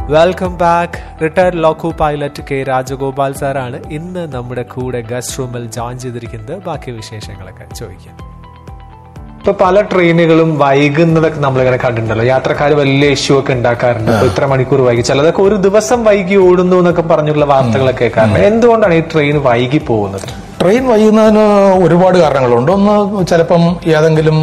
Welcome back retired loco pilot K Rajagopal സാറാണ് ഇന്ന് നമ്മുടെ കൂടെ ഗസ്റ്റ് റൂമിൽ ജോയിൻ ചെയ്തിരിക്കുന്നത് ബാക്കി വിശേഷങ്ങളൊക്കെ ചോദിക്കാം ഇപ്പൊ പല ട്രെയിനുകളും വൈകുന്നതൊക്കെ നമ്മളിങ്ങനെ കണ്ടിട്ടുണ്ടല്ലോ യാത്രക്കാർ വലിയ ഇഷ്യൂ ഒക്കെ ഉണ്ടാക്കാറുണ്ട് ഇപ്പൊ ഇത്ര മണിക്കൂർ വൈകി ചിലതൊക്കെ ഒരു ദിവസം വൈകി ഓടുന്നു എന്നൊക്കെ പറഞ്ഞുള്ള വാർത്തകളൊക്കെ കേൾക്കാറുണ്ട് എന്തുകൊണ്ടാണ് ഈ ട്രെയിൻ വൈകി പോകുന്നത് ട്രെയിൻ വൈകുന്നതിന് ഒരുപാട് കാരണങ്ങളുണ്ട് ഒന്ന് ചിലപ്പം ഏതെങ്കിലും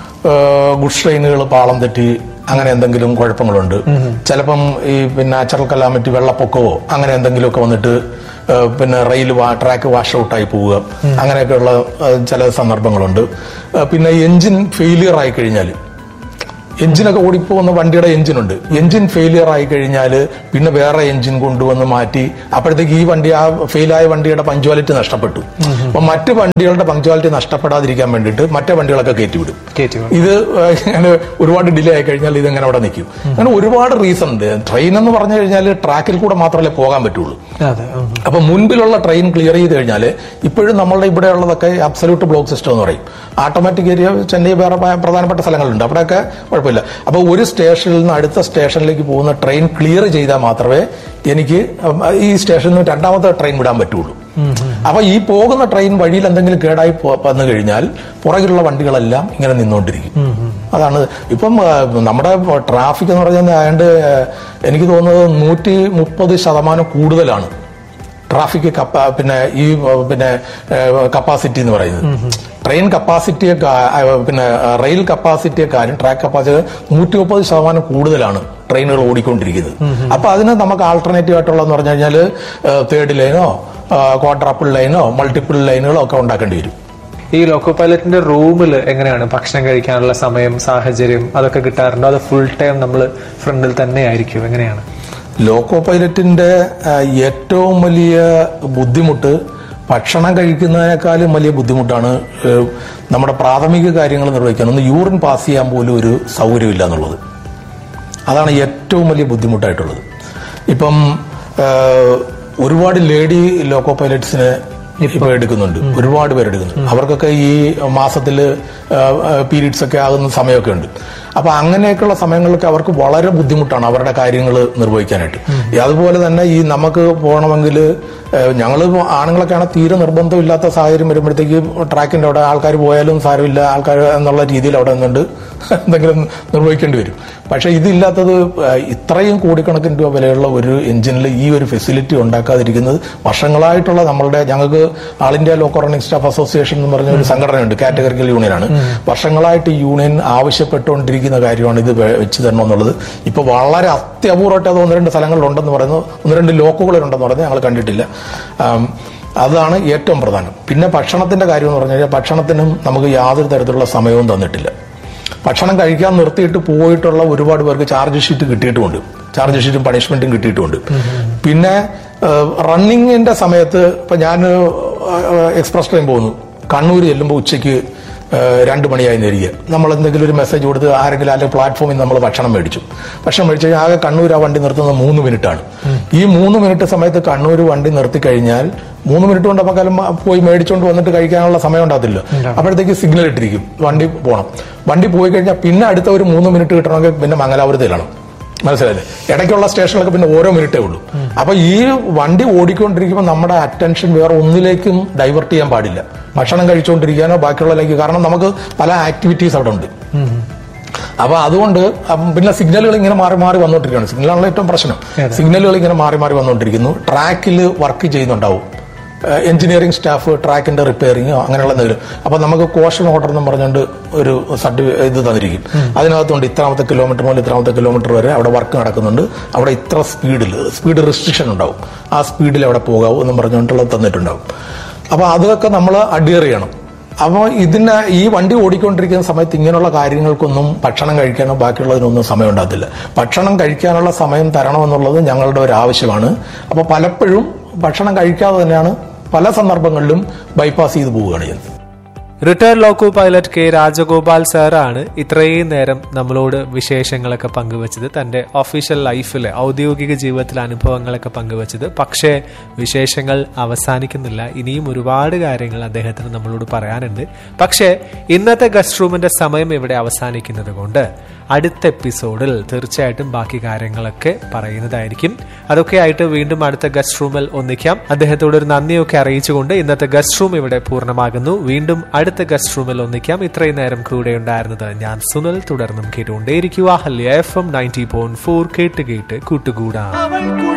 ഗുഡ്സ് ട്രെയിനുകൾ പാളം തെറ്റി അങ്ങനെ എന്തെങ്കിലും കുഴപ്പങ്ങളുണ്ട് ചിലപ്പം ഈ പിന്നെ നാച്ചുറൽ കലാമിറ്റി വെള്ളപ്പൊക്കമോ അങ്ങനെ എന്തെങ്കിലുമൊക്കെ വന്നിട്ട് ആ, പിന്നെ റെയിൽ ട്രാക്ക് വാഷ് ഔട്ടായി പോവുക അങ്ങനെയൊക്കെയുള്ള ആ, ചില സന്ദർഭങ്ങളുണ്ട് ആ, പിന്നെ എഞ്ചിൻ ഫെയിലിയർ ആയി കഴിഞ്ഞാൽ എഞ്ചിനൊക്കെ ഓടിപ്പോകുന്ന വണ്ടിയുടെ എഞ്ചിനുണ്ട് എഞ്ചിൻ ഫെയിലിയർ ആയി കഴിഞ്ഞാൽ പിന്നെ വേറെ എഞ്ചിൻ കൊണ്ടുവന്ന് മാറ്റി അപ്പോഴത്തേക്ക് ഈ വണ്ടി ആ ഫെയിലായ വണ്ടിയുടെ പഞ്ച്വാലിറ്റി നഷ്ടപ്പെട്ടു അപ്പൊ മറ്റു വണ്ടികളുടെ പഞ്ച്വാലിറ്റി നഷ്ടപ്പെടാതിരിക്കാൻ വേണ്ടിയിട്ട് മറ്റേ വണ്ടികളൊക്കെ കയറ്റിവിടും കയറ്റി ഇത് ഇങ്ങനെ ഒരുപാട് ഡിലേ ആയി കഴിഞ്ഞാൽ ഇത് ഇങ്ങനെ അവിടെ നിൽക്കും അങ്ങനെ ഒരുപാട് റീസൺ ഉണ്ട് ട്രെയിൻ എന്ന് പറഞ്ഞു കഴിഞ്ഞാൽ ട്രാക്കിൽ കൂടെ മാത്രമല്ലേ പോകാൻ പറ്റുള്ളൂ അതെ ഉം. അപ്പൊ മുൻപിലുള്ള ട്രെയിൻ ക്ലിയർ ചെയ്ത് കഴിഞ്ഞാൽ ഇപ്പോഴും നമ്മളുടെ ഇവിടെ ഉള്ളതൊക്കെ അബ്സല്യൂട്ട് ബ്ലോക്ക് സിസ്റ്റം എന്ന് പറയും ഓട്ടോമാറ്റിക് ഏരിയ ചെന്നൈ വേറെ പ- പ്രധാനപ്പെട്ട സ്ഥലങ്ങളുണ്ട് അവിടെയൊക്കെ കുഴപ്പമില്ല അപ്പൊ ഒരു സ്റ്റേഷനിൽ നിന്ന് അടുത്ത സ്റ്റേഷനിലേക്ക് പോകുന്ന ട്രെയിൻ ക്ലിയർ ചെയ്താൽ മാത്രമേ എനിക്ക് ഉം, ഈ സ്റ്റേഷനിൽ നിന്ന് രണ്ടാമത്തെ ട്രെയിൻ വിടാൻ പറ്റുള്ളൂ അപ്പൊ ഈ പോകുന്ന ട്രെയിൻ വഴിയിൽ എന്തെങ്കിലും കേടായി പോ- വന്നു കഴിഞ്ഞാൽ പുറകിലുള്ള വണ്ടികളെല്ലാം ഇങ്ങനെ നിന്നുകൊണ്ടിരിക്കും അതാണ് ഇപ്പം ആ, നമ്മുടെ ട്രാഫിക് എന്ന് പറഞ്ഞാൽ ഏതാണ്ട് എനിക്ക് തോന്നുന്നത് നൂറ്റി മുപ്പത് ശതമാനം കൂടുതലാണ് ട്രാഫിക് കപ്പാ പിന്നെ ഈ ഏഹ്, പിന്നെ കപ്പാസിറ്റി എന്ന് പറയുന്നത് ട്രെയിൻ കപ്പാസിറ്റിയെ കാ- ഏഹ്, പിന്നെ റെയിൽ കപ്പാസിറ്റിയെക്കാരും ട്രാക്ക് കപ്പാസിറ്റി നൂറ്റി മുപ്പത് ശതമാനം കൂടുതലാണ് ട്രെയിനുകൾ ഓടിക്കൊണ്ടിരിക്കുന്നത് അപ്പൊ അതിന് നമുക്ക് ആൾട്ടർനേറ്റീവ് ആയിട്ടുള്ളതെന്ന് പറഞ്ഞു കഴിഞ്ഞാൽ തേർഡ് ലൈനോ ക്വാഡ്രാപ്പിൾ ലൈനോ മൾട്ടിപ്പിൾ ലൈനുകളോ ഒക്കെ ഉണ്ടാക്കേണ്ടി വരും ഈ ലോക്കോ പൈലറ്റിന്റെ റൂമിൽ എങ്ങനെയാണ് ഭക്ഷണം കഴിക്കാനുള്ള സമയം സാഹചര്യം അതൊക്കെ കിട്ടാറുണ്ടോ അത് ഫുൾ ടൈം നമ്മൾ ഫ്രണ്ടിൽ തന്നെ ആയിരിക്കും എങ്ങനെയാണ് ലോക്കോ പൈലറ്റിന്റെ ആ, ഏറ്റവും വലിയ ബുദ്ധിമുട്ട് ഭക്ഷണം കഴിക്കുന്നതിനേക്കാളും വലിയ ബുദ്ധിമുട്ടാണ് ഏ, നമ്മുടെ പ്രാഥമിക കാര്യങ്ങൾ നിർവഹിക്കാൻ ഒന്ന് യൂറിൻ പാസ് ചെയ്യാൻ പോലും ഒരു സൗകര്യമില്ല എന്നുള്ളത് അതാണ് ഏറ്റവും വലിയ ബുദ്ധിമുട്ടായിട്ടുള്ളത് ഇപ്പം ആ, ഒരുപാട് ലേഡി ലോക്കോ പൈലറ്റ്സിനെ ഇപ്പൊ എടുക്കുന്നുണ്ട് ഒരുപാട് പേര് എടുക്കുന്നുണ്ട് അവർക്കൊക്കെ ഈ മാസത്തിൽ പീരീഡ്സ് ഒക്കെ ആകുന്ന സമയമൊക്കെ ഉണ്ട് അപ്പൊ അങ്ങനെയൊക്കെയുള്ള സമയങ്ങളിലൊക്കെ അവർക്ക് വളരെ ബുദ്ധിമുട്ടാണ് അവരുടെ കാര്യങ്ങൾ നിർവഹിക്കാനായിട്ട് ഈ അതുപോലെ തന്നെ ഈ നമുക്ക് പോകണമെങ്കിൽ ഞങ്ങൾ ആണുങ്ങളൊക്കെയാണ് തീരെ നിർബന്ധമില്ലാത്ത സാഹചര്യം വരുമ്പോഴത്തേക്ക് ട്രാക്കിന്റെ അവിടെ ആൾക്കാർ പോയാലും സാരമില്ല ആൾക്കാർ എന്നുള്ള രീതിയിൽ അവിടെ നിന്നുകൊണ്ട് എന്തെങ്കിലും നിർവഹിക്കേണ്ടി വരും പക്ഷെ ഇതില്ലാത്തത് ആ, ഇത്രയും കോടിക്കണക്കിന് രൂപ വിലയുള്ള ഒരു എഞ്ചിനിൽ ഈ ഒരു ഫെസിലിറ്റി ഉണ്ടാക്കാതിരിക്കുന്നത് വർഷങ്ങളായിട്ടുള്ള നമ്മളുടെ ഞങ്ങൾക്ക് all India loco running staff association എന്ന് പറഞ്ഞ ഒരു സംഘടനയുണ്ട് കാറ്റഗറിക്കൽ യൂണിയനാണ് വർഷങ്ങളായിട്ട് ഈ യൂണിയൻ ആവശ്യപ്പെട്ടുകൊണ്ടിരിക്കുന്ന കാര്യമാണ് ഇത് വെ- വെച്ച് തരണം എന്നുള്ളത് ഇപ്പൊ വളരെ അത്യപൂർവമായിട്ട് അത് ഒന്ന് രണ്ട് സ്ഥലങ്ങളിലുണ്ടെന്ന് പറയുന്നു ഒന്ന് രണ്ട് ലോക്കുകളിലുണ്ടെന്ന് പറയുന്നത് ഞങ്ങൾ കണ്ടിട്ടില്ല ആം, അതാണ് ഏറ്റവും പ്രധാനം പിന്നെ ഭക്ഷണത്തിന്റെ കാര്യം എന്ന് പറഞ്ഞു കഴിഞ്ഞാൽ ഭക്ഷണത്തിനും നമുക്ക് യാതൊരു തരത്തിലുള്ള സമയവും തന്നിട്ടില്ല ഭക്ഷണം കഴിക്കാൻ നിർത്തിയിട്ട് പോയിട്ടുള്ള ഒരുപാട് പേർക്ക് ചാർജ് ഷീറ്റ് കിട്ടിയിട്ടുമുണ്ട് ചാർജ് ഷീറ്റും പണിഷ്മെന്റും കിട്ടിയിട്ടുണ്ട് പിന്നെ റണ്ണിങ്ങിന്റെ സമയത്ത് ഇപ്പൊ ഞാൻ എക്സ്പ്രസ് ട്രെയിൻ പോകുന്നു കണ്ണൂർ ചെല്ലുമ്പോൾ ഉച്ചയ്ക്ക് ഏഹ്, രണ്ട് മണിയായി നേരിക്കുക നമ്മൾ എന്തെങ്കിലും ഒരു മെസ്സേജ് കൊടുത്ത് ആരെങ്കിലും അല്ലെങ്കിൽ പ്ലാറ്റ്ഫോമിൽ നമ്മൾ ഭക്ഷണം മേടിച്ചു ഭക്ഷണം മേടിച്ചു കഴിഞ്ഞാൽ ആകെ കണ്ണൂർ ആ വണ്ടി നിർത്തുന്നത് മൂന്ന് മിനിറ്റാണ് ഈ മൂന്ന് മിനിറ്റ് സമയത്ത് കണ്ണൂർ വണ്ടി നിർത്തി കഴിഞ്ഞാൽ മൂന്ന് മിനിറ്റ് കൊണ്ട് നമുക്കെല്ലാം പോയി മേടിച്ചുകൊണ്ട് വന്നിട്ട് കഴിക്കാനുള്ള സമയം ഉണ്ടാകത്തില്ല അപ്പോഴത്തേക്ക് സിഗ്നൽ ഇട്ടിരിക്കും വണ്ടി പോകണം വണ്ടി പോയി കഴിഞ്ഞാൽ പിന്നെ അടുത്ത ഒരു മൂന്ന് മിനിറ്റ് കിട്ടണമെങ്കിൽ പിന്നെ മംഗലാപുരത്തിലാണ് മനസ്സിലായില്ലേ ഇടയ്ക്കുള്ള സ്റ്റേഷനിലൊക്കെ പിന്നെ ഓരോ മിനിറ്റേ ഉള്ളൂ അപ്പൊ ഈ വണ്ടി ഓടിക്കൊണ്ടിരിക്കുമ്പോൾ നമ്മുടെ അറ്റൻഷൻ വേറെ ഒന്നിലേക്കും ഡൈവേർട്ട് ചെയ്യാൻ പാടില്ല ഭക്ഷണം കഴിച്ചുകൊണ്ടിരിക്കാനോ ബാക്കിയുള്ളതിലേക്ക് കാരണം നമുക്ക് പല ആക്ടിവിറ്റീസ് അവിടെ ഉണ്ട് അപ്പൊ അതുകൊണ്ട് അം പിന്നെ സിഗ്നലുകൾ ഇങ്ങനെ മാറി മാറി വന്നുകൊണ്ടിരിക്കുകയാണ് സിഗ്നലാണല്ലോ ഏറ്റവും പ്രശ്നം സിഗ്നലുകൾ ഇങ്ങനെ മാറി മാറി വന്നുകൊണ്ടിരിക്കുന്നു ട്രാക്കിൽ വർക്ക് ചെയ്യുന്നുണ്ടാവും എഞ്ചിനീയറിംഗ് സ്റ്റാഫ് ട്രാക്കിന്റെ റിപ്പയറിങ്ങോ അങ്ങനെയുള്ള എന്തെങ്കിലും അപ്പൊ നമുക്ക് കോഷൻ ഓർഡർ എന്ന് പറഞ്ഞുകൊണ്ട് ഒരു സർട്ടിഫിക്കറ്റ് ഇത് തന്നിരിക്കും അതിനകത്തുണ്ട് ഇത്രാമത്തെ കിലോമീറ്റർ മുതൽ ഇത്രാമത്തെ കിലോമീറ്റർ വരെ അവിടെ വർക്ക് നടക്കുന്നുണ്ട് അവിടെ ഇത്ര സ്പീഡിൽ സ്പീഡ് റെസ്ട്രിക്ഷൻ ഉണ്ടാവും ആ സ്പീഡിൽ അവിടെ പോകാവൂ എന്ന് പറഞ്ഞുകൊണ്ടുള്ളത് തന്നിട്ടുണ്ടാവും അപ്പൊ അതൊക്കെ നമ്മൾ അഡിയർ ചെയ്യണം അപ്പോൾ ഇതിന് ഈ വണ്ടി ഓടിക്കൊണ്ടിരിക്കുന്ന സമയത്ത് ഇങ്ങനെയുള്ള കാര്യങ്ങൾക്കൊന്നും ഭക്ഷണം കഴിക്കാനോ ബാക്കിയുള്ളതിനൊന്നും സമയം ഉണ്ടാകത്തില്ല ഭക്ഷണം കഴിക്കാനുള്ള സമയം തരണമെന്നുള്ളത് ഞങ്ങളുടെ ഒരു ആവശ്യമാണ് അപ്പോൾ പലപ്പോഴും ഭക്ഷണം കഴിക്കാതെ തന്നെയാണ് പല സന്ദർഭങ്ങളിലും ബൈപ്പാസ് ചെയ്ത് പോവുകയാണ് ചെയ്യുന്നത് retired loco pilot K Rajagopal സാറാണ് ഇത്രയും നേരം നമ്മളോട് വിശേഷങ്ങളൊക്കെ പങ്കുവച്ചത് തന്റെ ഒഫീഷ്യൽ ലൈഫിലെ ഔദ്യോഗിക ജീവിതത്തിലെ അനുഭവങ്ങളൊക്കെ പങ്കുവച്ചത് പക്ഷേ വിശേഷങ്ങൾ അവസാനിക്കുന്നില്ല ഇനിയും ഒരുപാട് കാര്യങ്ങൾ അദ്ദേഹത്തിന് നമ്മളോട് പറയാനുണ്ട് പക്ഷേ ഇന്നത്തെ ഗസ്റ്റ് റൂമിന്റെ സമയം ഇവിടെ അവസാനിക്കുന്നത് കൊണ്ട് അടുത്ത എപ്പിസോഡിൽ തീർച്ചയായിട്ടും ബാക്കി കാര്യങ്ങളൊക്കെ പറയുന്നതായിരിക്കും അതൊക്കെ ആയിട്ട് വീണ്ടും അടുത്ത ഗസ്റ്റ് റൂമിൽ ഒന്നിക്കാം അദ്ദേഹത്തോട് ഒരു നന്ദിയൊക്കെ അറിയിച്ചുകൊണ്ട് ഇന്നത്തെ ഗസ്റ്റ് റൂം ഇവിടെ പൂർണ്ണമാകുന്നു വീണ്ടും അടുത്ത ഗസ്റ്റ് റൂമിൽ ഒന്നിക്കാം ഇത്രയും നേരം കൂടെ ഉണ്ടായിരുന്നത് ഞാൻ സുനിൽ തുടർന്നും കേട്ടുകൊണ്ടേയിരിക്കുക ഹല്യ F M ninety point four കേട്ട് കേട്ട് കൂട്ടുകൂടാം